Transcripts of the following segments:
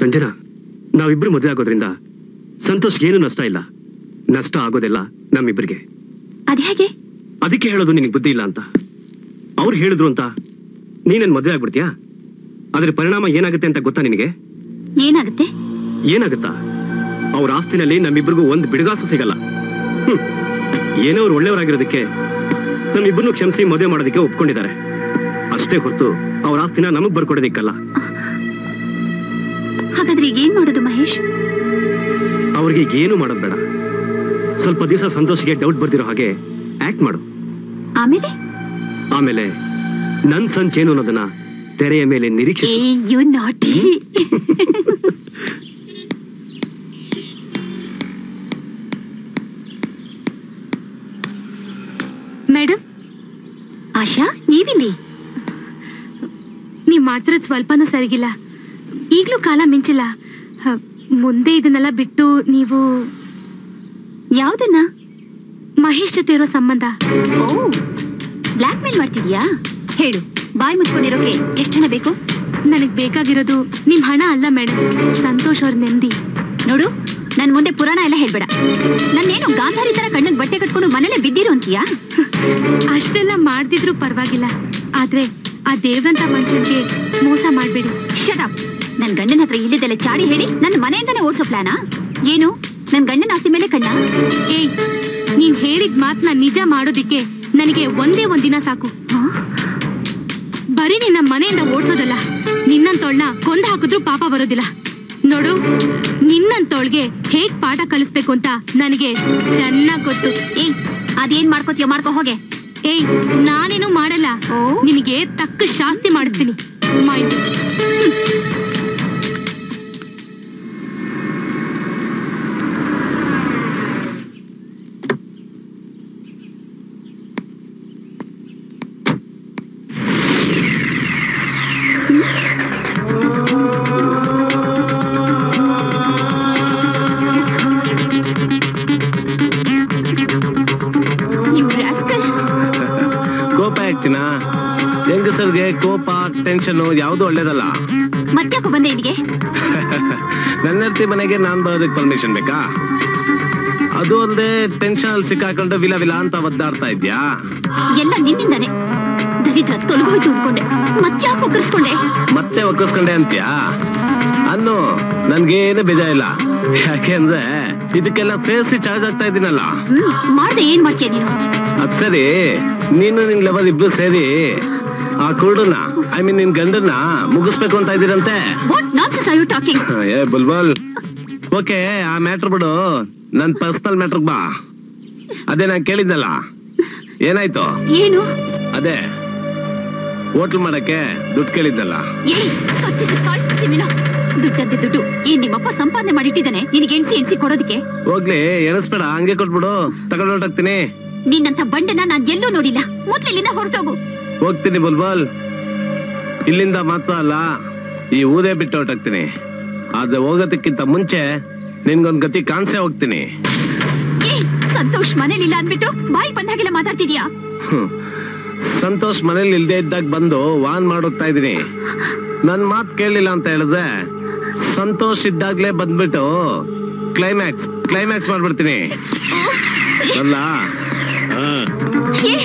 ಸಂಜನಾ ನಾವಿಬ್ರು ಮದುವೆ ಆಗೋದ್ರಿಂದ ಸಂತೋಷ್ಗೆ ಏನು ನಷ್ಟ ಇಲ್ಲ ನಷ್ಟ ಆಗೋದಿಲ್ಲ ನಮ್ಮಿಬ್ರಿಗೆ ಅದ್ ಹೇಗೆ ಅದಕ್ಕೆ ಹೇಳೋದು ನಿನಗೆ ಬುದ್ಧಿ ಇಲ್ಲ ಅಂತ ಅವ್ರು ಹೇಳಿದ್ರು ಅಂತ ನೀನನ್ ಮದುವೆ ಆಗ್ಬಿಡ್ತೀಯಾ ಅದ್ರ ಪರಿಣಾಮ ಏನಾಗುತ್ತೆ ಅಂತ ಗೊತ್ತಾ ನಿನಗೆ ಏನಾಗುತ್ತೆ ಏನಾಗುತ್ತಾ ಅವ್ರ ಆಸ್ತಿನಲ್ಲಿ ನಮ್ಮಿಬ್ರಿಗೂ ಒಂದು ಬಿಡುಗಾಸು ಸಿಗಲ್ಲ ಹ್ಮ್. ಏನೋ ಅವ್ರು ಒಳ್ಳೆಯವರಾಗಿರೋದಕ್ಕೆ ನಮ್ಮಿಬ್ಬರನ್ನು ಕ್ಷಮಿಸಿ ಮದುವೆ ಮಾಡೋದಕ್ಕೆ ಒಪ್ಕೊಂಡಿದ್ದಾರೆ ಅಷ್ಟೇ ಹೊರತು ಅವ್ರ ಆಸ್ತಿನ ನಮಗ್ ಬರ್ಕೊಡೋದಿಕ್ಕಲ್ಲ ಹಾಗಾದ್ರೆ ಈಗ ಏನ್ ಮಾಡೋದು ಮಹೇಶ್ ಅವ್ರಿಗೆ ಏನು ಮಾಡೋದ್ ಬೇಡ ಸ್ವಲ್ಪ ದಿವಸ ಸಂತೋಷಿಗೆ ಡೌಟ್ ಬರ್ದಿರೋ ಹಾಗೆ ಆಕ್ಟ್ ಮಾಡು ಆಮೇಲೆ ಆಮೇಲೆ ನನ್ ಸಂಚೇನು ಅನ್ನೋದನ್ನ ತೆರೆಯ ಮೇಲೆ ಏ ನಿರೀಕ್ಷಿಸು ಯು ನಾಟಿ ಮೇಡಮ್ ಆಶಾ ನೀವಿಲ್ಲಿ ನೀವ್ ಮಾಡ್ತಿರೋದು ಸ್ವಲ್ಪನೂ ಸರಿಗಿಲ್ಲ ಈಗ್ಲೂ ಕಾಲ ಮಿಂಚಿಲ್ಲ ಹ, ಮುಂದೆ ಇದನ್ನೆಲ್ಲ ಬಿಟ್ಟು ನೀವು ಯಾವ್ದನ್ನ ಮಹೇಶ್ ಜೊತೆ ಇರೋ ಸಂಬಂಧ ಓ ಬ್ಲ್ಯಾಕ್ ಮೇಲ್ ಮಾಡ್ತಿದ್ಯಾ ಹೇಳು ಬಾಯಿ ಮುಚ್ಕೊಂಡಿರೋಕೆ ಎಷ್ಟು ಹಣ ಬೇಕು ನನಗ್ ಬೇಕಾಗಿರೋದು ನಿಮ್ ಹಣ ಅಲ್ಲ ಮೇಡಮ್ ಸಂತೋಷ್ ಅವ್ರ ನೆಮ್ಮದಿ ನೋಡು ನನ್ ಮುಂದೆ ಪುರಾಣ ಎಲ್ಲ ಹೇಳ್ಬೇಡ ನನ್ನೇನು ಗಾಂಧಾರಿ ತರ ಕಣ್ಣಿಗೆ ಬಟ್ಟೆ ಕಟ್ಕೊಂಡು ಮನೇಲೆ ಬಿದ್ದಿರು ಅಂತೀಯಾ ಅಷ್ಟೆಲ್ಲ ಮಾಡ್ದಿದ್ರು ಪರವಾಗಿಲ್ಲ ಆದ್ರೆ ಆ ದೇವ್ರಂತ ಮನುಷ್ಯನ್ಗೆ ಮೋಸ ಮಾಡ್ಬೇಡಿ ಶಟಪ್ ನನ್ ಗಂಡನ ಹತ್ರ ಇಲ್ಲಿದ್ದೆಲ್ಲ ಚಾಡಿ ಹೇಳಿ ನನ್ನ ಮನೆಯಿಂದಾನೆ ಓಡಿಸೋ ಪ್ಲಾನಾ ಏನು ನನ್ ಗಂಡನ ಆಸ್ತಿ ಮೇಲೆ ಕಣ್ಣ ಏಯ್ ನೀನ್ ಹೇಳಿದ ಮಾತ್ನ ನಿಜ ಮಾಡೋದಿಕ್ಕೆ ನನಗೆ ಒಂದೇ ಒಂದಿನ ಸಾಕು ಬರೀ ನಿನ್ನ ಮನೆಯಿಂದ ಓಡ್ಸೋದಲ್ಲ ನಿನ್ನಂತೋಳ್ನ ಕೊಂದು ಹಾಕಿದ್ರು ಪಾಪ ಬರೋದಿಲ್ಲ ನೋಡು ನಿನ್ನಂತೋಳ್ಗೆ ಹೇಗ್ ಪಾಠ ಕಲಿಸ್ಬೇಕು ಅಂತ ನನಗೆ ಚೆನ್ನಾಗ್ ಗೊತ್ತು ಏಯ್ ಅದೇನ್ ಮಾಡ್ಕೋತೀಯೋ ಮಾಡ್ಕೋ ಹೋಗೆ ಏಯ್ ನಾನೇನು ಮಾಡಲ್ಲ ಓ. ನಿನಗೆ ತಕ್ಕ ಶಾಸ್ತಿ ಮಾಡಿಸ್ತೀನಿ ಮೈಂಡ್ ಇಟ್. You rascal. ಕೋಪ ಆಗ್ತೀನಾ ಹೆಂಗಸರ್ಗೆ ಕೋಪ ಟೆನ್ಷನ್ ಯಾವುದು ಒಳ್ಳೇದಲ್ಲ ಮತ್ತ್ಯಾಕೋ ಬಂದೆ ಇಲ್ಲಿಗೆ ನನ್ನ ಹೆಂಡತಿ ಮನೆಗೆ ನಾನ್ ಬರೋದಕ್ಕೆ ಪರ್ಮಿಷನ್ ಬೇಕಾ ಅದು ಅಲ್ಲದೆ ಟೆನ್ಷನ್ ಅಲ್ಲಿ ಸಿಕ್ಕಾಕೊಂಡು ವಿಲ ವಿಲ ಅಂತ ಒದ್ದಾಡ್ತಾ ಇದ್ಯಾ ಎಲ್ಲ ನಿನ್ನಿಂದಾನೆ ದರಿದ್ರ ತೊಲಗೋಯ್ತು ಅನ್ಕೊಂಡೆ ಮತ್ತ್ಯಾಕೆ ಒಕ್ಕರ್ಸ್ಕೊಂಡೆ ಮತ್ತೆ ಒಕ್ಕಿಸ್ಕೊಂಡೆ ಅಂತ್ಯಾ ಅನ್ನು ನನ್ಗೇನು ಬೇಜಾರಿಲ್ಲ ಯಾಕೆಂದ್ರೆ ಇದಕ್ಕೆಲ್ಲ ಸೇರಿಸಿ ಚಾರ್ಜ್ ಆಗ್ತಾ ಇದ್ದೀನಲ್ಲ ಹ್ಮ್ ಮಾಡ್ದೆ ಏನ್ ಮಾಡ್ತೀಯ ನೀನು ಅದ್ ಸರಿ ನೀನು ನಿನ್ ಲೆವೆಲ್ ಇಬ್ರು ಸೇರಿ ಆ ಕುರುಡನ್ನ ಐ ಮೀನ್ ನಿನ್ ಗಂಡನ್ನ ಮುಗಿಸ್ಬೇಕು ಅಂತ ಇದ್ದೀರಂತೆ what nonsense are you talking ಏ ಬುಲ್ಬಲ್ ಓಕೆ ಆ ಮ್ಯಾಟ್ರ್ ಬಿಡು ನನ್ ಪರ್ಸನಲ್ ಮ್ಯಾಟ್ರ್ ಬಾ ಅದೇ ನಾನ್ ಕೇಳಿದ್ನಲ್ಲ ಏನಾಯ್ತು ಏನು ಅದೇ ಹೋಟ್ಲ್ ಮಾಡಕ್ಕೆ ದುಡ್ಡು ಕೇಳಿದ್ನಲ್ಲ ಏಯ್ ಕತ್ತಿಸಿ ಸಾಯಿಸ್ಬಿಡ್ತೀನಿ ನೀನು ದುಡ್ಡಂತೆ ದುಡ್ಡು ಏನ್ ನಿಮ್ಮಪ್ಪ ಸಂಪಾದನೆ ಮಾಡಿಟ್ಟಿದ್ದಾನೆ ನಿನಗೆ ಎನ್ಸಿ ಎನ್ಸಿ ಕೊಡೋದಕ್ಕೆ ಹೋಗ್ಲಿ ಎಣಿಸ್ಬೇಡ ಹಂಗೆ ಕೊಟ್ಬಿಡು ತಗೊಂಡು ಹೊರಟಾಗ್ತೀನಿ ನಿನ್ನಂತ ಬಂಡನ ನಾನ್ ಎಲ್ಲೂ ನೋಡಿಲ್ಲ ಮೊದ್ಲು ಇಲ್ಲಿಂದ ಹೊರಟೋಗು ಹೋಗ್ತೀನಿ ಬುಲ್ಬಲ್ ಇಲ್ಲಿಂದ ಮಾತ್ರ ಅಲ್ಲ ಈ ಊರೇ ಬಿಟ್ಟು ಹೊರಟಾಗ್ತೀನಿ ಆದ್ರೆ ಹೋಗೋದಕ್ಕಿಂತ ಮುಂಚೆ ನಿನ್ಗೊಂದ್ ಗತಿ ಕಾಣಿಸೇ ಹೋಗ್ತೀನಿ ಏಯ್ ಸಂತೋಷ್ ಮನೇಲಿಲ್ಲ ಅಂದ್ಬಿಟ್ಟು ಬಾಯಿ ಬಂದಾಗೆಲ್ಲ ಮಾತಾಡ್ತಿದ್ಯಾ ಹ್ಮ್. ಸಂತೋಷ್ ಮನೇಲಿ ಇಲ್ದೇ ಇದ್ದಾಗ ಬಂದು ವಾನ್ ಮಾಡೋಗ್ತಾ ಇದೀನಿ ನನ್ ಮಾತ್ ಕೇಳಲಿಲ್ಲ ಅಂತ ಹೇಳಿದ್ರೆ ಸಂತೋಷ್ ಇದ್ದಾಗ್ಲೇ ಬಂದ್ಬಿಟ್ಟು ಕ್ಲೈಮ್ಯಾಕ್ಸ್ ಕ್ಲೈಮ್ಯಾಕ್ಸ್ ಮಾಡ್ಬಿಡ್ತೀನಿ ಅಲ್ಲ ಹಾ ಏ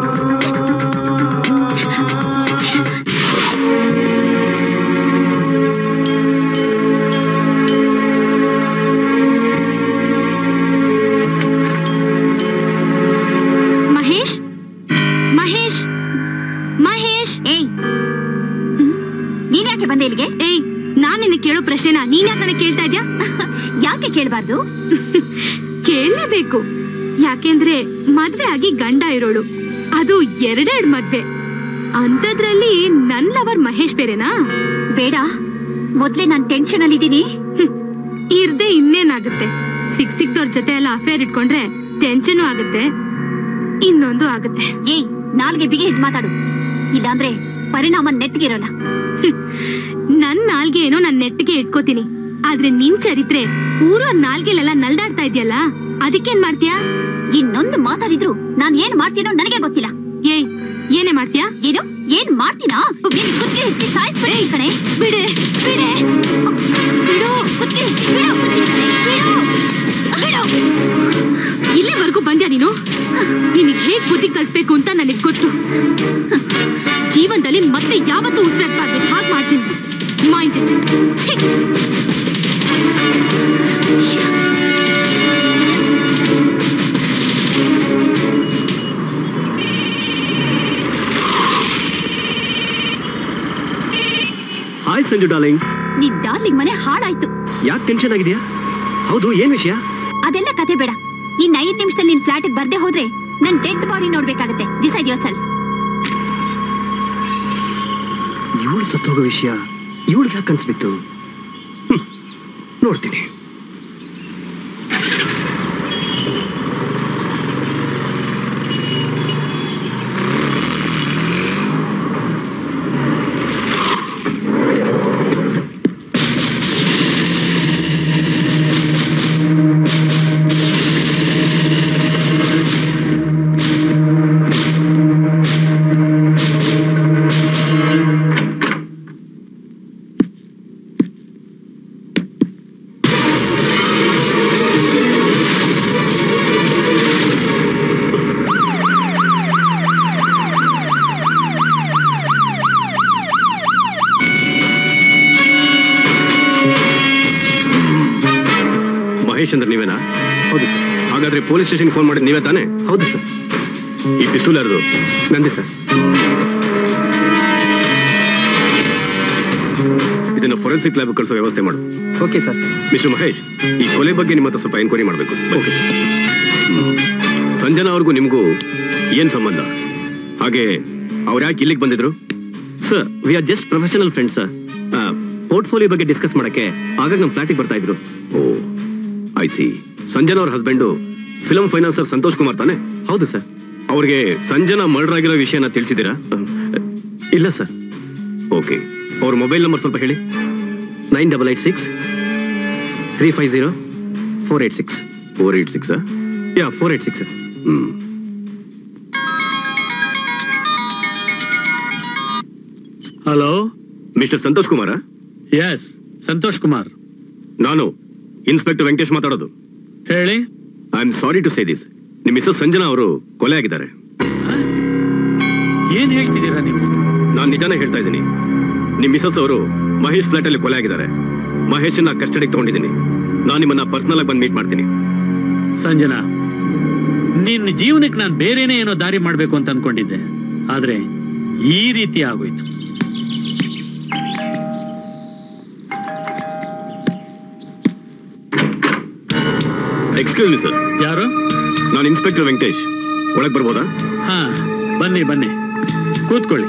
ಮಹೇಶ್ ಮಹೇಶ್ ಮಹೇಶ್ ಏಯ್ ನೀನ್ ಯಾಕೆ ಬಂದೆ ಇಲ್ಲಿಗೆ ಏಯ್ ನಾನ್ ನಿನ್ನ ಕೇಳೋ ಪ್ರಶ್ನೆನ ನೀನ್ ಯಾಕನ ಕೇಳ್ತಾ ಇದ್ಯಾ ಯಾಕೆ ಕೇಳಬಾರ್ದು ಕೇಳಲೇಬೇಕು ಯಾಕೆಂದ್ರೆ ಮದ್ವೆ ಆಗಿ ಗಂಡ ಇರೋಳು ಅದು ಎರಡೆರಡ್ ಮದ್ವೆ ಅಂತದ್ರಲ್ಲಿ ನನ್ ಲವರ್ ಮಹೇಶ್ ಬೇರೆನಾ ಬೇಡ ಮೊದ್ಲೇ ನಾನ್ ಟೆನ್ಷನ್ ಅಲ್ಲಿ ಇದ್ದೀನಿ ಹ್ಮ್. ಇರ್ದೆ ಇನ್ನೇನಾಗುತ್ತೆ ಸಿಕ್ ಸಿಕ್ದವ್ರ ಜೊತೆ ಎಲ್ಲ ಅಫೇರ್ ಇಟ್ಕೊಂಡ್ರೆ ಟೆನ್ಷನ್ ಆಗುತ್ತೆ ಇನ್ನೊಂದು ಆಗುತ್ತೆ ಏಯ್ ನಾಲ್ಗೆ ಬಿಗಿ ಹಿಡ್ ಮಾತಾಡು ಇಲ್ಲಾಂದ್ರೆ ಪರಿಣಾಮ ನೆಟ್ಗಿರಲ್ಲ ನನ್ ನಾಲ್ಗೆ ಏನೋ ನನ್ ನೆಟ್ಟಿಗೆ ಇಟ್ಕೋತೀನಿ ಆದ್ರೆ ನಿನ್ ಚರಿತ್ರೆ ಊರೋ ನಾಲ್ಗೆಲೆಲ್ಲ ನಲ್ದಾಡ್ತಾ ಇದೆಯಲ್ಲ ಅದಕ್ಕೇನ್ ಮಾಡ್ತೀಯಾ ಇನ್ನೊಂದು ಮಾತಾಡಿದ್ರು ನಾನ್ ಏನ್ ಮಾಡ್ತೀನೋ ನನಗೆ ಗೊತ್ತಿಲ್ಲ ಏಯ್ ಏನೇ ಮಾಡ್ತೀಯಾ ಏನು ಏನ್ ಮಾಡ್ತೀನಾ ನಿನ್ ಕುತ್ತಿಗೆ ಹಿಸ್ಕಿ ಸಾಯಿಸ್ಬಿಡಿ ಕಣೆ ಬಿಡೆ ಬಿಡೆ ಬಿಡು ಛೀ! ಹಾಯ್ ಸಂಜು ಡಾರ್ಲಿಂಗ್ ನಿನ್ ಡಾರ್ಲಿಂಗ್ ಮನೆ ಹಾಳಾಯ್ತು ಯಾಕೆ ಟೆನ್ಷನ್ ಆಗಿದೆಯಾ ಹೌದು ಏನ್ ವಿಷಯ ಅದೆಲ್ಲ ಕತೆ ಬೇಡ ಇನ್ ಐದ್ ನಿಮಿಷದಲ್ಲಿ ನಿನ್ ಫ್ಲಾಟ್ ಬರ್ದೆ ಹೋದ್ರೆ ನನ್ ಡೆಡ್ ಬಾಡಿ ನೋಡ್ಬೇಕಾಗತ್ತೆ ಡಿಸೈಡ್ ಯೋರ್ ಸೆಲ್ಫ್ ಇವಳು ಸತ್ತೋಗೋ ವಿಷಯ ಇವಳಿಗೆ ಯಾಕೆ ಅನ್ಸ್ಬಿತ್ತು ಹ್ಮ್, ನೋಡ್ತೀನಿ ಮಹೇಶ್ ಅಂದ್ರೆ ನೀವೇನಾ ಹೌದು ಸರ್ ಹಾಗಾದ್ರೆ ಪೊಲೀಸ್ ಸ್ಟೇಷನ್ ಫೋನ್ ಮಾಡಿದ್ ನೀವೇ ತಾನೇ ಹೌದು ಸರ್ ಈ ಪಿಸ್ತೂಲ್ ಯಾರ್ದು ನಂದಿ ಸರ್ ಇದನ್ನ ಫೊರೆನ್ಸಿಕ್ ಲ್ಯಾಬ್ ಕಳಿಸೋ ವ್ಯವಸ್ಥೆ ಮಾಡು ಓಕೆ ಸರ್ ಮಿಸ್ಟರ್ ಮಹೇಶ್ ಈ ಕೊಲೆ ಬಗ್ಗೆ ನಿಮ್ಮ ಹತ್ರ ಸ್ವಲ್ಪ ಎಂಕ್ವೈರಿ ಮಾಡಬೇಕು ಓಕೆ ಸರ್ ಸಂಜನಾ ಅವ್ರಿಗೂ ನಿಮಗೂ ಏನ್ ಸಂಬಂಧ ಹಾಗೆ ಅವ್ರು ಯಾಕೆ ಇಲ್ಲಿಗೆ ಬಂದಿದ್ರು sir we are just professional friends sir portfolio ಬಗ್ಗೆ ಡಿಸ್ಕಸ್ ಮಾಡಕ್ಕೆ ಆಗಾಗ ನಮ್ಮ ಫ್ಲಾಟಿಗೆ ಬರ್ತಾ ಇದ್ರು ಓ ಐ ಸಿ ಸಂಜನಾ ಅವ್ರ husband film financier Santosh Kumar ತಾನೆ ಹೌದು ಸರ್ ಅವ್ರಿಗೆ ಸಂಜನಾ ಮರ್ಡರ್ ಆಗಿರೋ ವಿಷಯನ ತಿಳಿಸಿದ್ದೀರಾ ಇಲ್ಲ ಸರ್ ಓಕೆ ಅವ್ರ ಮೊಬೈಲ್ ನಂಬರ್ ಸ್ವಲ್ಪ ಹೇಳಿ nine double eight six three five zero four eight six four eight six yeah four eight six hmm hello mister Santosh ಕುಮಾರ ಎಸ್ ಸಂತೋಷ್ ಕುಮಾರ್ ನಾನು ಇನ್ಸ್ಪೆಕ್ಟರ್ ವೆಂಕಟೇಶ್ ಮಾತಾಡೋದು ಹೇಳಿ I am sorry to say this ನಿಮ್ಮ Mrs Sanjana ಅವರು ಕೊಲೆ ಆಗಿದ್ದಾರೆ ಏನ್ ಹೇಳ್ತಿದ್ದೀರಾ ನೀವು ನಾನು ನಿಜಾನೇ ಹೇಳ್ತಾ ಇದ್ದೀನಿ ನಿಮ್ಮ ಮಿಸಸ್ ಅವರು ಮಹೇಶ್ ಫ್ಲಾಟ್ ಅಲ್ಲಿ ಕೊಲೆ ಆಗಿದ್ದಾರೆ ಮಹೇಶನ್ನ ಕಸ್ಟಡಿಗೆ ತಗೊಂಡಿದ್ದೀನಿ ನಾನು ನಿಮ್ಮನ್ನ ಪರ್ಸನಲ್ ಆಗಿ ಬಂದು ಮೀಟ್ ಮಾಡ್ತೀನಿ ಸಂಜನಾ ನಿನ್ನ ಜೀವನಕ್ಕೆ ನಾನು ಬೇರೆನೇ ಏನೋ ದಾರಿ ಮಾಡ್ಬೇಕು ಅಂತ ಅನ್ಕೊಂಡಿದ್ದೆ ಆದ್ರೆ ಈ ರೀತಿ ಆಗೋಯ್ತು ಎಕ್ಸ್ಕ್ಯೂಸ್ ಮಿ ಸರ್ ಯಾರು ನಾನು ಇನ್ಸ್ಪೆಕ್ಟರ್ ವೆಂಕಟೇಶ್ ಒಳಗೆ ಬರ್ಬೋದಾ ಹಾ ಬನ್ನಿ ಬನ್ನಿ ಕೂತ್ಕೊಳ್ಳಿ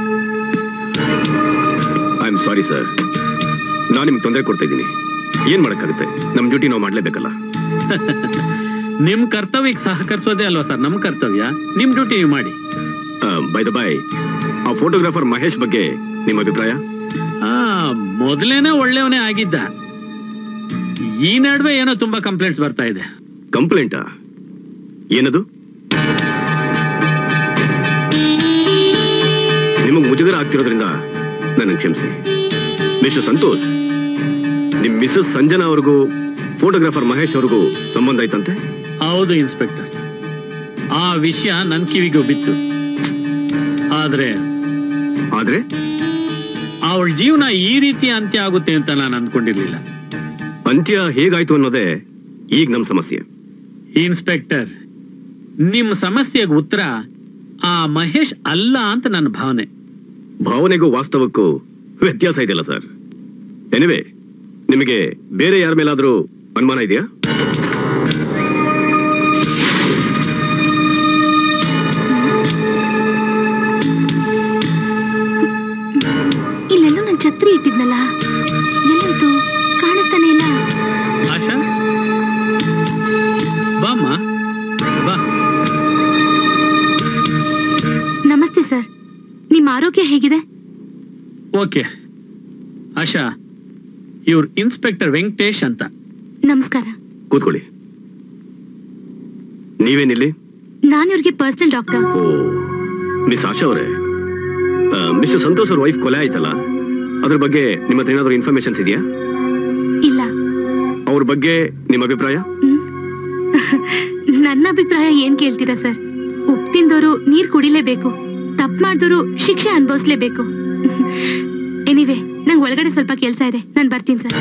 ಐ ಆಮ್ ಸಾರಿ ಸರ್ ನಾನು ನಿಮ್ಗೆ ತೊಂದರೆ ಕೊಡ್ತಾ ಇದ್ದೀನಿ ಏನ್ ಮಾಡಕ್ಕಾಗುತ್ತೆ ನಮ್ಮ ಡ್ಯೂಟಿ ನಾವು ಮಾಡ್ಲೇಬೇಕಲ್ಲ ನಿಮ್ ಕರ್ತವ್ಯಕ್ಕೆ ಸಹಕರಿಸೋದೇ ಅಲ್ವಾ ಸರ್ ನಮ್ ಕರ್ತವ್ಯ ನಿಮ್ ಡ್ಯೂಟಿ ನೀವು ಮಾಡಿ ಬೈ ದ ಬೈ ಆ ಫೋಟೋಗ್ರಾಫರ್ ಮಹೇಶ್ ಬಗ್ಗೆ ನಿಮ್ಮ ಅಭಿಪ್ರಾಯ ಆ ಮೊದಲೇನೆ ಒಳ್ಳೆಯವನೇ ಆಗಿದ್ದ ಈ ನಡುವೆ ಏನೋ ತುಂಬಾ ಕಂಪ್ಲೇಂಟ್ಸ್ ಬರ್ತಾ ಇದೆ ಕಂಪ್ಲೇಂಟಾ ಏನದು ನಿಮಗೆ ಮುಜುಗರ ಆಗ್ತಿರೋದ್ರಿಂದ ನನ್ನ ಕ್ಷಮಿಸಿ ಮಿಸ್ಟರ್ ಸಂತೋಷ್ ನಿಮ್ ಮಿಸಸ್ ಸಂಜನಾ ಅವ್ರಿಗೂ ಫೋಟೋಗ್ರಾಫರ್ ಮಹೇಶ್ ಅವ್ರಿಗೂ ಸಂಬಂಧ ಐತಂತೆ ಹೌದು ಇನ್ಸ್ಪೆಕ್ಟರ್ ಆ ವಿಷಯ ನನ್ ಕಿವಿಗೂ ಬಿತ್ತು ಆದ್ರೆ ಆದ್ರೆ ಅವಳ ಜೀವನ ಈ ರೀತಿ ಅಂತ್ಯ ಆಗುತ್ತೆ ಅಂತ ನಾನು ಅನ್ಕೊಂಡಿರ್ಲಿಲ್ಲ ಅಂತ್ಯ ಹೇಗಾಯ್ತು ಅನ್ನೋದೇ ಈಗ ನಮ್ ಸಮಸ್ಯೆ ಇನ್ಸ್ಪೆಕ್ಟರ್ ನಿಮ್ಮ ಸಮಸ್ಯೆಗೆ ಉತ್ತರ ಆ ಮಹೇಶ್ ಅಲ್ಲ ಅಂತ ನನ್ನ ಭಾವನೆ ಭಾವನೆಗೂ ವಾಸ್ತವಕ್ಕೂ ವ್ಯತ್ಯಾಸ ಇದೆಯಲ್ಲ ಸರ್ ಎನಿವೆ ನಿಮಗೆ ಬೇರೆ ಯಾರ ಮೇಲಾದ್ರೂ ಅನುಮಾನ ಇದೆಯಾ ಇಲ್ಲೆಲ್ಲೋ ನನ್ ಛತ್ರಿ ಇಟ್ಟಿದ್ನಲ್ಲ ಎಲ್ಲೋಯ್ತು ಕಾಣಿಸ್ತಾನೆ ಇಲ್ಲ ಆಶಾ ಬಾಮ್ಮ ಬಾ ನಮಸ್ತೆ ಸರ್ ನಿಮ್ಮ ಆರೋಗ್ಯ ಹೇಗಿದೆ ಓಕೆ ಆಶಾ ಇವ್ರು ಇನ್ಸ್ಪೆಕ್ಟರ್ ವೆಂಕಟೇಶ್ ಅಂತ ನಮಸ್ಕಾರ ಕೂತ್ಕೊಳ್ಳಿ ನೀವೇನಿಲ್ಲಿ ನಾನು ಇವ್ರಿಗೆ personal doctor oh miss Asha ಅವರೇ ಮಿಸ್ಟರ್ ಸಂತೋಷ್ ಅವ್ರ ವೈಫ್ ಕೊಲೆ ಆಯ್ತಲ್ಲ ಅದ್ರ ಬಗ್ಗೆ ನಿಮ್ಮ ಹತ್ರ ಏನಾದ್ರು ಇನ್ಫಾರ್ಮೇಶನ್ಸ್ ಇದೆಯಾ ಇಲ್ಲ ಅವ್ರ ಬಗ್ಗೆ ನಿಮ್ಮ ಅಭಿಪ್ರಾಯ ಹ್ಮ್? ನನ್ನ ಅಭಿಪ್ರಾಯ ಏನ್ ಕೇಳ್ತೀರಾ ಸರ್ ಉಪ್ಪು ತಿಂದವರು ನೀರ್ ಕುಡಿಲೇಬೇಕು ತಪ್ಪು ಮಾಡಿದವರು ಶಿಕ್ಷೆ ಅನುಭವಿಸ್ಲೇಬೇಕು ಎನಿವೆ ನಂಗೆ ಒಳಗಡೆ ಸ್ವಲ್ಪ ಕೆಲಸ ಇದೆ ನಾನು ಬರ್ತೀನಿ sir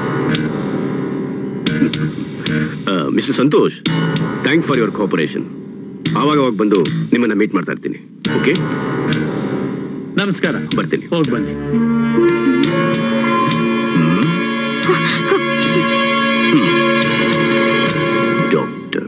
mister Santosh thanks for your cooperation ಆವಾಗ ಅವಾಗ ಬಂದು ನಿಮ್ಮನ್ನ ಮೀಟ್ ಮಾಡ್ತಾ ಇರ್ತೀನಿ ಓಕೆ ನಮಸ್ಕಾರ ಬರ್ತೀನಿ ಹೋಗಿ ಬನ್ನಿ ಡಾಕ್ಟರ್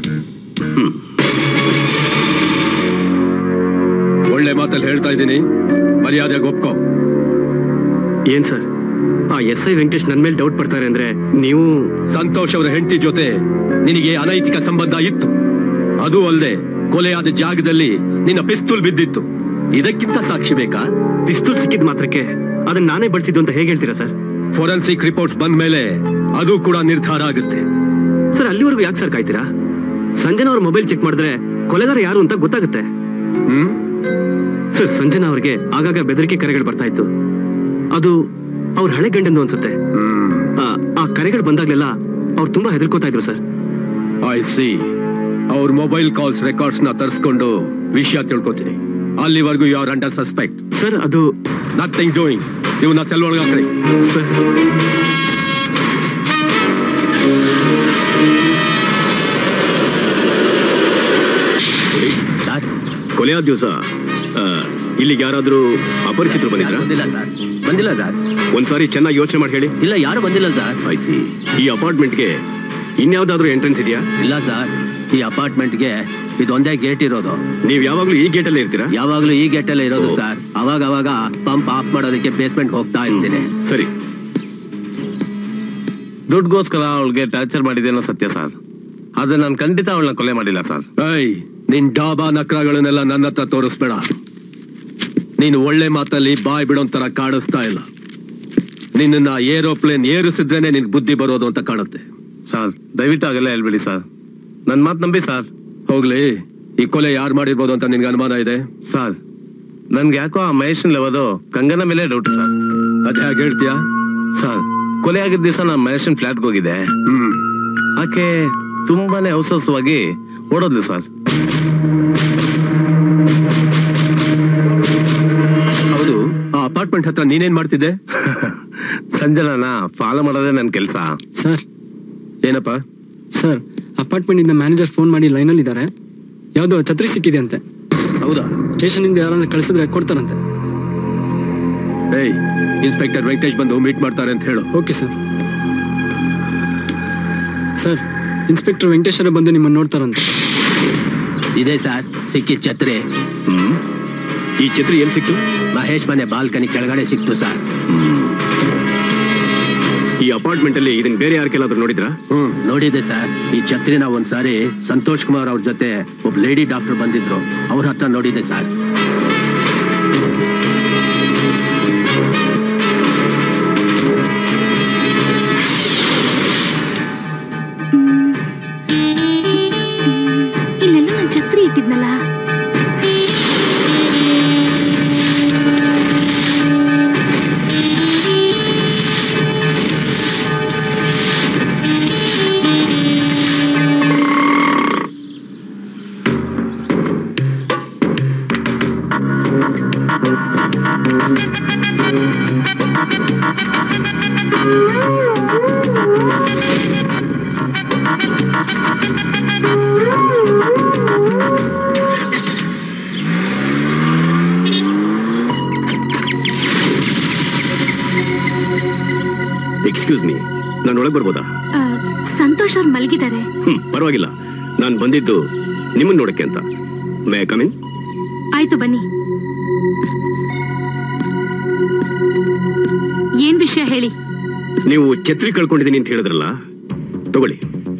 ಒಳ್ಳೆ ಮಾತಲ್ಲಿ ಹೇಳ್ತಾ ಇದ್ದೀನಿ ಮರ್ಯಾದೆಗೆ ಒಪ್ಕೋ ಏನ್ ಸರ್ ಆ ಎಸ್ ಐ ವೆಂಕಟೇಶ್ ನನ್ ಮೇಲೆ ಡೌಟ್ ಪಡ್ತಾರೆ ಅಂದ್ರೆ ನೀವು ಸಂತೋಷ್ ಅವರ ಹೆಂಡತಿ ಜೊತೆ ನಿನಗೆ ಅನೈತಿಕ ಸಂಬಂಧ ಇತ್ತು ಅದು ಅಲ್ಲದೆ ಕೊಲೆಯಾದ ಜಾಗದಲ್ಲಿ ನಿನ್ನ ಪಿಸ್ತೂಲ್ ಬಿದ್ದಿತ್ತು ಇದಕ್ಕಿಂತ ಸಾಕ್ಷಿ ಬೇಕಾ ಪಿಸ್ತೂಲ್ ಸಿಕ್ಕಿದ ಮಾತ್ರಕ್ಕೆ ಅದನ್ನ ನಾನೇ ಬಳಸಿದ್ದು ಅಂತ ಹೇಗೆ ಹೇಳ್ತೀರಾ ಸರ್ ಫೋರೆನ್ಸಿಕ್ ರಿಪೋರ್ಟ್ಸ್ ಬಂದ ಮೇಲೆ ಅದು ಕೂಡ ನಿರ್ಧಾರ ಆಗುತ್ತೆ ಸರ್ ಅಲ್ಲಿವರೆಗೂ ಯಾಕೆ ಸರ್ ಕಾಯ್ತೀರಾ ಸಂಜನಾ ಅವ್ರ ಮೊಬೈಲ್ ಚೆಕ್ ಮಾಡಿದ್ರೆ ಕೊಲೆಗಾರ ಯಾರು ಅಂತ ಗೊತ್ತಾಗುತ್ತೆ ಹ್ಮ್ ಸರ್ ಸಂಜನಾ ಅವ್ರಿಗೆ ಆಗಾಗ ಬೆದರಿಕೆ ಕರೆಗಳು ಬರ್ತಾ ಇತ್ತು ಅದು ಅವ್ರ ಹಳೆ ಗಂಡಂದು ಅನ್ಸುತ್ತೆ ಹ್ಮ್ ಆ, ಆ ಕರೆಗಳು ಬಂದಾಗ್ಲೆಲ್ಲ ಅವ್ರು ತುಂಬಾ ಹೆದರ್ಕೋತಾ ಇದ್ರು ಸರ್ ಐ ಸಿ ಅವ್ರ ಮೊಬೈಲ್ ಕಾಲ್ಸ್ ರೆಕಾರ್ಡ್ಸ್ ನ ತರಿಸ್ಕೊಂಡು ವಿಷಯ ತಿಳ್ಕೊತೀನಿ ಅಲ್ಲಿವರೆಗೂ you are under suspect sir ಅದು ನಥಿಂಗ್ ಡೂಯಿಂಗ್ ಇವನ್ನ ಸೆಲ್ ಒಳಗೆ ಹಾಕ್ರಿ ಸರ್ ಕೊಲೆ ಆದ ದಿವಸ ಇಲ್ಲಿಗೆ ಯಾರಾದ್ರೂ ಅಪರಿಚಿತರು ಬಂದಿದ್ರ ಬಂದಿಲ್ಲ ಸರ್ ಬಂದಿಲ್ಲ ಸರ್ ಒಂದ್ಸಾರಿ ಚೆನ್ನಾಗಿ ಯೋಚನೆ ಮಾಡಿ ಹೇಳಿ ಇಲ್ಲ ಯಾರು ಬಂದಿಲ್ಲ ಸರ್ ಐ ಸಿ ಈ ಅಪಾರ್ಟ್ಮೆಂಟ್ಗೆ ಇನ್ಯಾವ್ದಾದ್ರೂ ಎಂಟ್ರೆನ್ಸ್ ಇದೆಯಾ ಇಲ್ಲ ಸರ್ ಈ ಅಪಾರ್ಟ್ಮೆಂಟ್ಗೆ ಇದೊಂದೇ ಗೇಟ್ ಇರೋದು ನೀವ್ ಯಾವಾಗ್ಲೂ ಈ ಗೇಟ್ ಅಲ್ಲೇ ಇರ್ತೀರಾ ಯಾವಾಗ್ಲೂ ಈ ಗೇಟ್ ಅಲ್ಲೇ ಇರೋದು ಓ. ಸರ್ ಅವಾಗ ಅವಾಗ ಪಂಪ್ ಆಫ್ ಮಾಡೋದಕ್ಕೆ ಬೇಸ್ಮೆಂಟ್ ಹೋಗ್ತಾ ಇರ್ತೀನಿ ಸರಿ ದುಡ್ಗೋಸ್ಕರ ಅವಳಿಗೆ ಟಾರ್ಚರ್ ಮಾಡಿದ್ದೇನೋ ಸತ್ಯ ಸರ್ ಆದ್ರೆ ನಾನು ಖಂಡಿತ ಅವಳನ್ನ ಕೊಲೆ ಮಾಡಿಲ್ಲ ಸರ್ ಏಯ್ ನಿನ್ ಡಾಬಾ ನಕ್ರಗಳನ್ನೆಲ್ಲ ನನ್ನ ಹತ್ರ ತೋರಿಸ್ಬೇಡ ನೀನು ಒಳ್ಳೆ ಮಾತಲ್ಲಿ ಬಾಯ್ ಬಿಡೋನ್ ತರ ಕಾಣಿಸ್ತಾ ಇಲ್ಲ ನಿನ್ನ ಏರೋಪ್ಲೇನ್ ಏರಿಸಿದ್ರೇನೆ ನಿನ್ ಬುದ್ಧಿ ಬರೋದು ಅಂತ ಕಾಣುತ್ತೆ ಸರ್ ದಯವಿಟ್ಟು ಆಗಲ್ಲ ಹೇಳ್ಬಿಡಿ ಸರ್ ನನ್ನ ಮಾತು ನಂಬಿ ಸರ್ ಹೋಗ್ಲಿ ಈ ಕೊಲೆ ಯಾರು ಮಾಡಿರ್ಬೋದು ಅಂತ ನಿನ್ಗೆ ಅನುಮಾನ ಇದೆ ಸರ್ ನನ್ಗೆ ಯಾಕೋ ಆ ಮಹೇಶನ್ ಲೆವದು ಕಂಗನ ಮೇಲೆ ಡೌಟ್ ಸರ್ ಅದ್ ಹೇಗೆ ಹೇಳ್ತೀಯಾ ಸರ್ ಕೊಲೆ ಆಗಿದ್ದ ದಿವಸ ನಾನು ಮಹೇಶನ್ ಫ್ಲಾಟ್ಗೆ ಹೋಗಿದ್ದೆ ಹ್ಮ್ ಆಕೆ ತುಂಬಾನೇ ಅವಸರವಾಗಿ ಓಡೋದ್ಲು ಸರ್ ಹೌದು ಆ ಅಪಾರ್ಟ್ಮೆಂಟ್ ಹತ್ರ ನೀನೇನ್ ಮಾಡ್ತಿದ್ದೆ ಸಂಜನನ ಫಾಲೋ ಮಾಡೋದೇ ನನ್ನ ಕೆಲಸ ಸರ್ ಏನಪ್ಪ ಸರ್ ಅಪಾರ್ಟ್ಮೆಂಟ್ ಇಂದ ಮ್ಯಾನೇಜರ್ ಫೋನ್ ಮಾಡಿ ಲೈನಲ್ಲಿ ಇದ್ದಾರೆ ಯಾವ್ದೋ ಛತ್ರಿ ಸಿಕ್ಕಿದೆ ಅಂತೆ ಹೌದಾ ಸ್ಟೇಷನ್ ಇಂದ ಯಾರನ್ನ ಕಳಿಸಿದ್ರೆ ಕೊಡ್ತಾರಂತೆ ಏಯ್ ಇನ್ಸ್ಪೆಕ್ಟರ್ ವೆಂಕಟೇಶ್ ಬಂದು ಮೀಟ್ ಮಾಡ್ತಾರೆ ಅಂತ ಹೇಳು okay sir sir inspector Venkateshwara ಬಂದು ನಿಮ್ಮನ್ನು ನೋಡ್ತಾರಂತೆ ಇದೆ ಸರ್ ಸಿಕ್ಕಿದ ಛತ್ರಿ ಹ್ಮ್ ಈ ಛತ್ರಿ ಎಲ್ಲಿ ಸಿಕ್ತು ಮಹೇಶ್ ಮನೆ ಬಾಲ್ಕನಿ ಕೆಳಗಡೆ ಸಿಕ್ತು ಸರ್ ಈ ಅಪಾರ್ಟ್ಮೆಂಟ್ ಅಲ್ಲಿ ಇದನ್ನ ಬೇರೆ ಯಾರಿಗೆಲ್ಲಾದ್ರೂ ನೋಡಿದ್ರಾ ಹ್ಮ್ ನೋಡಿದೆ ಸರ್ ಈ ಛತ್ರಿನ ಒಂದ್ಸಾರಿ ಸಂತೋಷ್ ಕುಮಾರ್ ಅವ್ರ ಜೊತೆ ಒಬ್ಬ ಲೇಡಿ ಡಾಕ್ಟರ್ ಬಂದಿದ್ರು ಅವ್ರ ಹತ್ರ ನೋಡಿದೆ ಸರ್ ಇಲ್ಲೆಲ್ಲ ನಾನು ಛತ್ರಿ ಇಟ್ಟಿದ್ನಲ್ಲ ಎಕ್ಸ್ಕ್ಯೂಸ್ ಮೀ ನಾನು ಒಳಗೆ ಬರ್ಬೋದಾ ಆ, ಸಂತೋಷ್ ಅವ್ರು ಮಲಗಿದ್ದಾರೆ ಹ್ಮ್ ಪರವಾಗಿಲ್ಲ ನಾನು ಬಂದಿದ್ದು ನಿಮ್ಮನ್ನ ನೋಡಕ್ಕೆ ಅಂತ ಮೇ ಕಮಿನ್ ಆಯ್ತು ಬನ್ನಿ ಏನ್ ವಿಷಯ ಹೇಳಿ ನೀವು ಛತ್ರಿ ಕಳ್ಕೊಂಡಿದ್ದೀನಿ ಅಂತ ಹೇಳಿದ್ರಲ್ಲ ತಗೊಳ್ಳಿ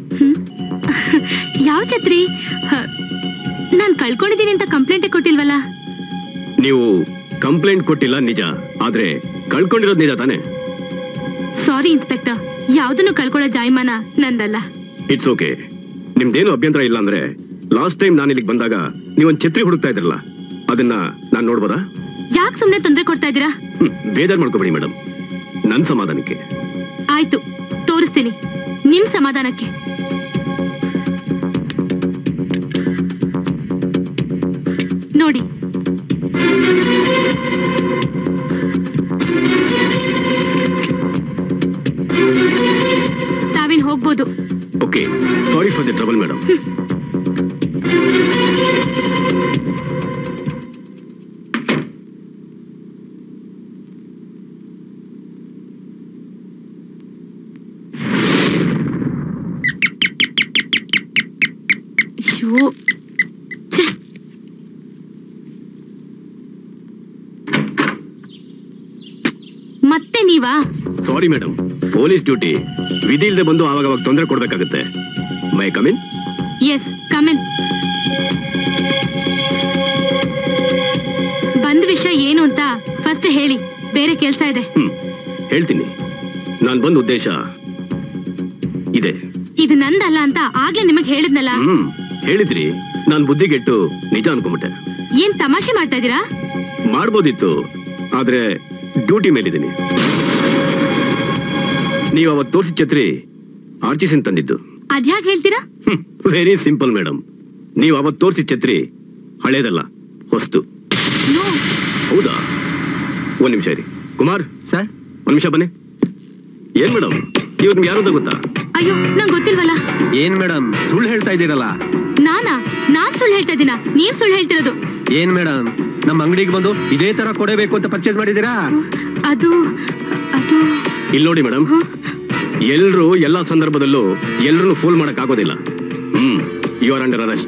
ಯಾವ ಛತ್ರಿ ನಾನು ಕಳ್ಕೊಂಡಿದ್ದೀನಿ ಅಂತ ಕಂಪ್ಲೇಂಟೇ ಕೊಟ್ಟಿಲ್ವಲ್ಲ ನೀವು ಕಂಪ್ಲೇಂಟ್ ಕೊಟ್ಟಿಲ್ಲ ನಿಜ ಆದ್ರೆ ಕಳ್ಕೊಂಡಿರೋದು ನಿಜ ತಾನೆ ಸಾರಿ ಇನ್ಸ್ಪೆಕ್ಟರ್ ಯಾವ್ದನ್ನು ಕಳ್ಕೊಳ್ಳೋ ಜಾಯಮಾನ ನಂದಲ್ಲ ಇಟ್ಸ್ ಓಕೆ ನಿಮ್ದೇನು ಅಭ್ಯಂತರ ಇಲ್ಲ ಅಂದ್ರೆ ಲಾಸ್ಟ್ ಟೈಮ್ ನಾನು ಇಲ್ಲಿಗೆ ಬಂದಾಗ ನೀವೊಂದು ಛತ್ರಿ ಹುಡುಕ್ತಾ ಇದ್ರಲ್ಲ ಅದನ್ನ ನಾನು ನೋಡ್ಬೋದಾ ಯಾಕೆ ಸುಮ್ನೆ ತೊಂದರೆ ಕೊಡ್ತಾ ಇದ್ದೀರಾ ಹ್ಮ್, ಬೇಜಾರ್ ಮಾಡ್ಕೋಬೇಡಿ ಮೇಡಮ್ ನನ್ನ ಸಮಾಧಾನಕ್ಕೆ ಆಯ್ತು ತೋರಿಸ್ತೀನಿ ನಿಮ್ ಸಮಾಧಾನಕ್ಕೆ ನೋಡಿ okay sorry for the trouble madam ಅಯ್ಯೋ ಛೆ. ಮತ್ತೆ ನೀವಾ ಸಾರಿ ಮೇಡಮ್ ಪೊಲೀಸ್ ಡ್ಯೂಟಿ ವಿಧಿ ಇಲ್ಲದೆ ಬಂದು ಆವಾಗ ಅವಾಗ ತೊಂದರೆ ಕೊಡ್ಬೇಕಾಗುತ್ತೆ ಮೈ ಕಮಿನ್ ಎಸ್ ಕಮೆನ್ ಬಂದ್ ವಿಷಯ ಏನು ಅಂತ ಫಸ್ಟ್ ಹೇಳಿ ಬೇರೆ ಕೆಲ್ಸ ಇದೆ ಹ್ಮ್ ಹೇಳ್ತೀನಿ ನಾನು ಬಂದ ಉದ್ದೇಶ ಇದೆ ಇದು ನಂದಲ್ಲ ಅಂತ ಆಗ್ಲೇ ನಿಮಗ್ ಹೇಳಿದ್ನಲ್ಲ ಹ್ಮ್ ಹೇಳಿದ್ರಿ ನಾನ್ ಬುದ್ಧಿಗೆಟ್ಟು ನಿಜ ಅನ್ಕೊಂಬಿಟ್ಟೆ ಏನ್ ತಮಾಷೆ ಮಾಡ್ತಾ ಇದೀರಾ ಮಾಡ್ಬೋದಿತ್ತು ಆದ್ರೆ ಡ್ಯೂಟಿ ಮೇಲಿದ್ದೀನಿ ನೀವು ಅವತ್ತು ತೋರಿಸಿದ ಛತ್ರಿ ಆರ್ಚಿಸಿನ್ ತಂದಿದ್ದು ಅದ್ಯಾಕ್ ಹೇಳ್ತೀರಾ ವೆರಿ ಸಿಂಪಲ್ ಮೇಡಮ್ ನೀವು ಅವತ್ತು ತೋರಿಸಿದ ಛತ್ರಿ ಹಳೇದಲ್ಲ ಹೊಸ್ತು ನೋ ಹೌದಾ ಒಂದ್ ನಿಮಿಷ ಇರಿ ಕುಮಾರ್ ಸರ್ ಒಂದ್ ನಿಮಿಷ ಬನ್ನಿ ಏನ್ ಮೇಡಮ್ ಇವ್ರು ನಿಮ್ಗೆ ಯಾರು ಅಂತ ಗೊತ್ತಾ ಅಯ್ಯೋ ನಂಗ್ ಗೊತ್ತಿಲ್ವಲ್ಲ ಏನ್ ಮೇಡಮ್ ಸುಳ್ಳು ಹೇಳ್ತಾ ಇದ್ದೀರಲ್ಲ ನಾನಾ ನಾನ್ ಸುಳ್ಳು ಹೇಳ್ತಾ ಇದೀನ ನೀವ್ ಸುಳ್ಳು ಹೇಳ್ತಿರೋದು ಏನ್ ಮೇಡಮ್ ನಮ್ಮ ಅಂಗಡಿಗೆ ಬಂದು ಇದೇ ತರ ಕೊಡಬೇಕು ಅಂತ ಪರ್ಚೇಸ್ ಮಾಡಿದ್ದೀರಾ ಅದು ಅದು ಇಲ್ಲಿ ನೋಡಿ ಮೇಡಮ್ ಎಲ್ರು ಎಲ್ಲಾ ಸಂದರ್ಭದಲ್ಲೂ ಎಲ್ರನ್ನು ಫೂಲ್ ಮಾಡಕ್ ಆಗೋದಿಲ್ಲ hmm you are under arrest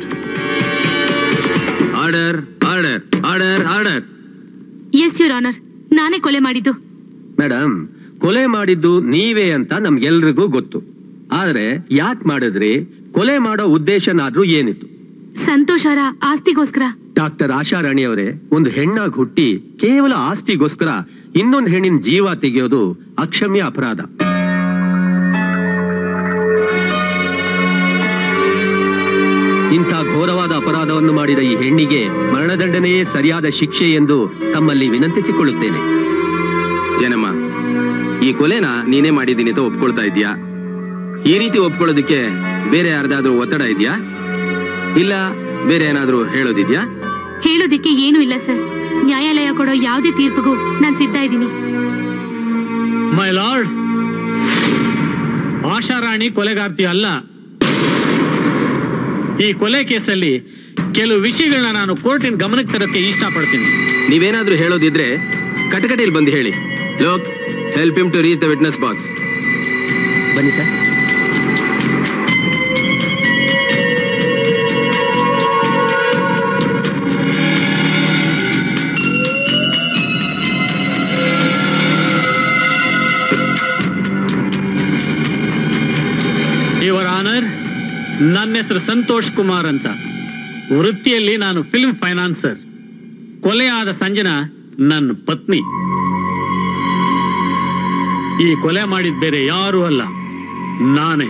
order order order order yes your honour ನಾನೇ ಕೊಲೆ ಮಾಡಿದ್ದು ಮೇಡಮ್ ಕೊಲೆ ಮಾಡಿದ್ದು ನೀವೇ ಅಂತ ನಮ್ಗೆಲ್ರಿಗೂ ಗೊತ್ತು ಆದ್ರೆ ಯಾಕೆ ಮಾಡಿದ್ರಿ ಕೊಲೆ ಮಾಡೋ ಉದ್ದೇಶನಾದ್ರೂ ಏನಿತ್ತು ಸಂತೋಷ್ ಅವರ ಆಸ್ತಿಗೋಸ್ಕರ ಡಾಕ್ಟರ್ ಆಶಾ ರಾಣಿ ಅವರೇ ಒಂದು ಹೆಣ್ಣಾಗಿ ಹುಟ್ಟಿ ಕೇವಲ ಆಸ್ತಿಗೋಸ್ಕರ ಇನ್ನೊಂದು ಹೆಣ್ಣಿನ ಜೀವ ತೆಗೆಯೋದು ಅಕ್ಷಮ್ಯ ಅಪರಾಧ ಇಂಥ ಘೋರವಾದ ಅಪರಾಧವನ್ನು ಮಾಡಿದ ಈ ಹೆಣ್ಣಿಗೆ ಮರಣದಂಡನೆಯೇ ಸರಿಯಾದ ಶಿಕ್ಷೆ ಎಂದು ತಮ್ಮಲ್ಲಿ ವಿನಂತಿಸಿಕೊಳ್ಳುತ್ತೇನೆ ಏನಮ್ಮ ಈ ಕೊಲೆನ ನೀನೇ ಮಾಡಿದ್ದೀನಿ ಅಂತ ಒಪ್ಕೊಳ್ತಾ ಇದೀಯಾ ಈ ರೀತಿ ಒಪ್ಕೊಳ್ಳೋದಕ್ಕೆ ಬೇರೆ ಯಾರ್ದಾದ್ರೂ ಒತ್ತಡ ಇದೆಯಾ ಇಲ್ಲ ಬೇರೆ ಏನಾದ್ರೂ ಹೇಳೋದಿದ್ಯಾ ಹೇಳೋದಿಕ್ಕೆ ಏನೂ ಇಲ್ಲ ಸರ್ ನ್ಯಾಯಾಲಯ ಕೊಡೋ ಯಾವುದೇ ತೀರ್ಪಿಗೂ ನಾನ್ ಸಿದ್ಧ ಇದ್ದೀನಿ ಮೈ ಲಾರ್ಡ್ ಆಶಾರಾಣಿ ಕೊಲೆಗಾರ್ತಿ ಅಲ್ಲ ಈ ಕೊಲೆ ಕೇಸಲ್ಲಿ ಕೆಲವು ವಿಷಯಗಳನ್ನ ನಾನು ಕೋರ್ಟಿನ ಗಮನಕ್ಕೆ ತರಕ್ಕೆ ಇಷ್ಟಪಡ್ತೀನಿ ನೀವೇನಾದ್ರೂ ಹೇಳೋದಿದ್ರೆ ಕಟಕಟೆಯಲ್ಲಿ ಬಂದು ಹೇಳಿ look help him to reach the witness box ಬನ್ನಿ ಸರ್ ಯುವರ್ ಆನರ್ ನನ್ನ ಹೆಸರು ಸಂತೋಷ್ ಕುಮಾರ್ ಅಂತ ವೃತ್ತಿಯಲ್ಲಿ ನಾನು ಫಿಲ್ಮ್ ಫೈನಾನ್ಸರ್ ಕೊಲೆಯಾದ ಸಂಜನಾ ನನ್ನ ಪತ್ನಿ ಈ ಕೊಲೆ ಮಾಡಿದ ಬೇರೆ ಯಾರೂ ಅಲ್ಲ ನಾನೇ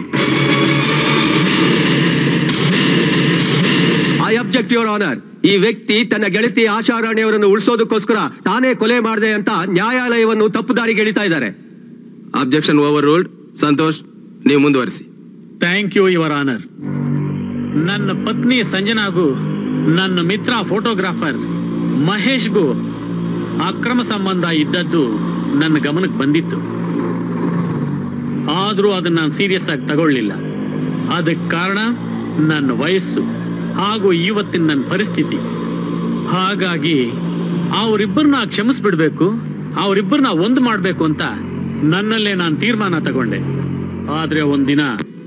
ಐ ಅಬ್ಜೆಕ್ಟ್ ಯುವರ್ ಆನರ್ ಈ ವ್ಯಕ್ತಿ ತನ್ನ ಗೆಳತಿ ಆಶಾ ರಾಣಿಯವರನ್ನು ಉಳಿಸೋದಕ್ಕೋಸ್ಕರ ತಾನೇ ಕೊಲೆ ಮಾಡಿದೆ ಅಂತ ನ್ಯಾಯಾಲಯವನ್ನು ತಪ್ಪು ದಾರಿಗೆ ಎಳಿತಾ ಇದ್ದಾರೆ ಅಬ್ಜೆಕ್ಷನ್ ಓವರ್ ರೂಲ್ಡ್ ಸಂತೋಷ್ ನೀವು ಮುಂದುವರಿಸಿ ಥ್ಯಾಂಕ್ ಯು ಯುವರ್ ಆನರ್ ನನ್ನ ಪತ್ನಿ ಸಂಜನಾಗೂ ನನ್ನ ಮಿತ್ರ ಫೋಟೋಗ್ರಾಫರ್ ಮಹೇಶ್ಗೂ ಅಕ್ರಮ ಸಂಬಂಧ ಇದ್ದದ್ದು ನನ್ನ ಗಮನಕ್ಕೆ ಬಂದಿತ್ತು ಆದರೂ ಅದನ್ನ ನಾನು ಸೀರಿಯಸ್ ಆಗಿ ತಗೊಳ್ಳಿಲ್ಲ ಅದಕ್ಕೆ ಕಾರಣ ನನ್ನ ವಯಸ್ಸು ಹಾಗೂ ಇವತ್ತಿನ ನನ್ನ ಪರಿಸ್ಥಿತಿ ಹಾಗಾಗಿ ಅವರಿಬ್ಬರನ್ನ ಕ್ಷಮಿಸ್ಬಿಡ್ಬೇಕು ಅವರಿಬ್ಬರನ್ನ ಒಂದು ಮಾಡಬೇಕು ಅಂತ ನನ್ನಲ್ಲೇ ನಾನು ತೀರ್ಮಾನ ತಗೊಂಡೆ ಆದ್ರೆ ಒಂದಿನ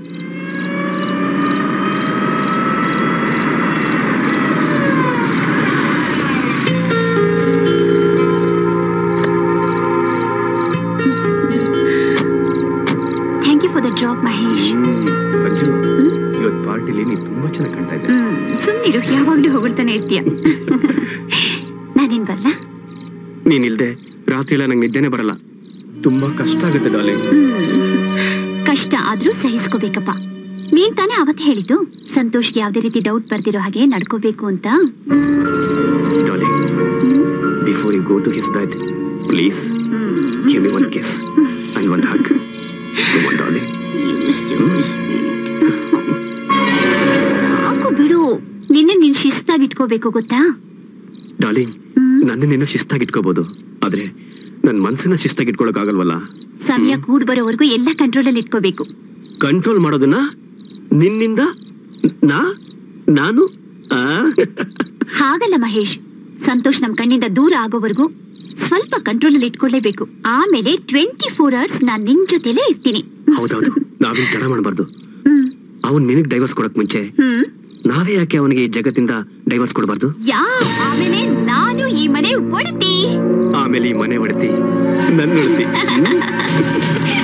thank you for the drop Mahesh Sanju ಇವತ್ತು ಪಾರ್ಟಿಲಿ ನೀನು ತುಂಬಾ ಚೆನ್ನಾಗಿ ಕಾಣ್ತಾ ಇದ್ದೆ ಹ್ಮ್ ಸುಮ್ನಿರು ಯಾವಾಗ್ಲೂ ಹೊಗಳ್ತಾನೆ ಇರ್ತೀಯ ನಾನೇನ್ ಬರ್ಲ ನೀನಿಲ್ದೆ ರಾತ್ರಿ ಎಲ್ಲ ನಂಗೆ ನಿದ್ದೆನೆ ಬರಲ್ಲ ತುಂಬಾ ಕಷ್ಟ ಆಗುತ್ತೆ ಡಾರ್ಲಿಂಗ್ ಕಷ್ಟ ಆದ್ರೂ ಸಹಿಸ್ಕೋಬೇಕಪ್ಪ ನೀನ್ ತಾನೇ ಅವತ್ತು ಹೇಳಿದ್ದು ಸಂತೋಷ್ಗೆ ಯಾವ್ದೇ ರೀತಿ ಡೌಟ್ ಬರ್ದಿರೋ ಹಾಗೆ ನಡ್ಕೋಬೇಕು ಅಂತ darling before you go to his bed please give me one kiss and one hug one darling ಸಾಕು ಬಿಡು ನಿನ್ನೆ ನೀನ್ ಶಿಸ್ತಾಗಿ ಇಟ್ಕೋಬೇಕು ಗೊತ್ತಾ ಡಾರ್ಲಿಂಗ್ ಹ್ಮ್. ನನ್ನ ನಿನ್ನ ಶಿಸ್ತಾಗಿ ಇಟ್ಕೋಬಹುದು ಆದ್ರೆ ನನ್ನ ಮನ್ಸನ್ನ ಶಿಸ್ತಾಗಿ ಇಟ್ಕೊಳಕ್ ಆಗಲ್ವಲ್ಲ ಸಮಯ ಕೂಡ್ ಬರೋವರೆಗೂ ಎಲ್ಲ ಕಂಟ್ರೋಲ್ ಅಲ್ಲಿ ಇಟ್ಕೋಬೇಕು ಕಂಟ್ರೋಲ್ ಮಾಡೋದನ್ನ ನಿನ್ನಿಂದ ನಾ ನಾನು ಆ? ಹಾಗಲ್ಲ ಮಹೇಶ್ ಸಂತೋಷ್ ನಮ್ ಕಣ್ಣಿಂದ ದೂರ ಆಗೋವರೆಗೂ ಸ್ವಲ್ಪ ಕಂಟ್ರೋಲ್ ಅಲ್ಲಿ ಇಟ್ಕೊಳ್ಳೇಬೇಕು ಆಮೇಲೆ ಟ್ವೆಂಟಿ ಫೋರ್ ಅವರ್ಸ್ ನಾನ್ ನಿನ್ ಜೊತೆಲೇ ಇರ್ತೀನಿ ಹೌದೌದು ನಾವಿನ್ ತಡ ಮಾಡಬಾರ್ದು ಹ್ಮ್ ಅವನ್ ನಿನಗ್ ಡೈವರ್ಸ್ ಕೊಡಕ್ ಮುಂಚೆ ಹ್ಮ್ ನಾವೇ ಯಾಕೆ ಅವನಿಗೆ ಈ ಜಗತ್ತಿಂದ ಡೈವರ್ಸ್ ಕೊಡಬಾರ್ದು ಯಾ ಆಮೇಲೆ ನಾನು ಈ ಮನೆ ಒಡತಿ ಆಮೇಲೆ ಈ ಮನೆ ಒಡತಿ ನನ್ನ ಒಡತಿ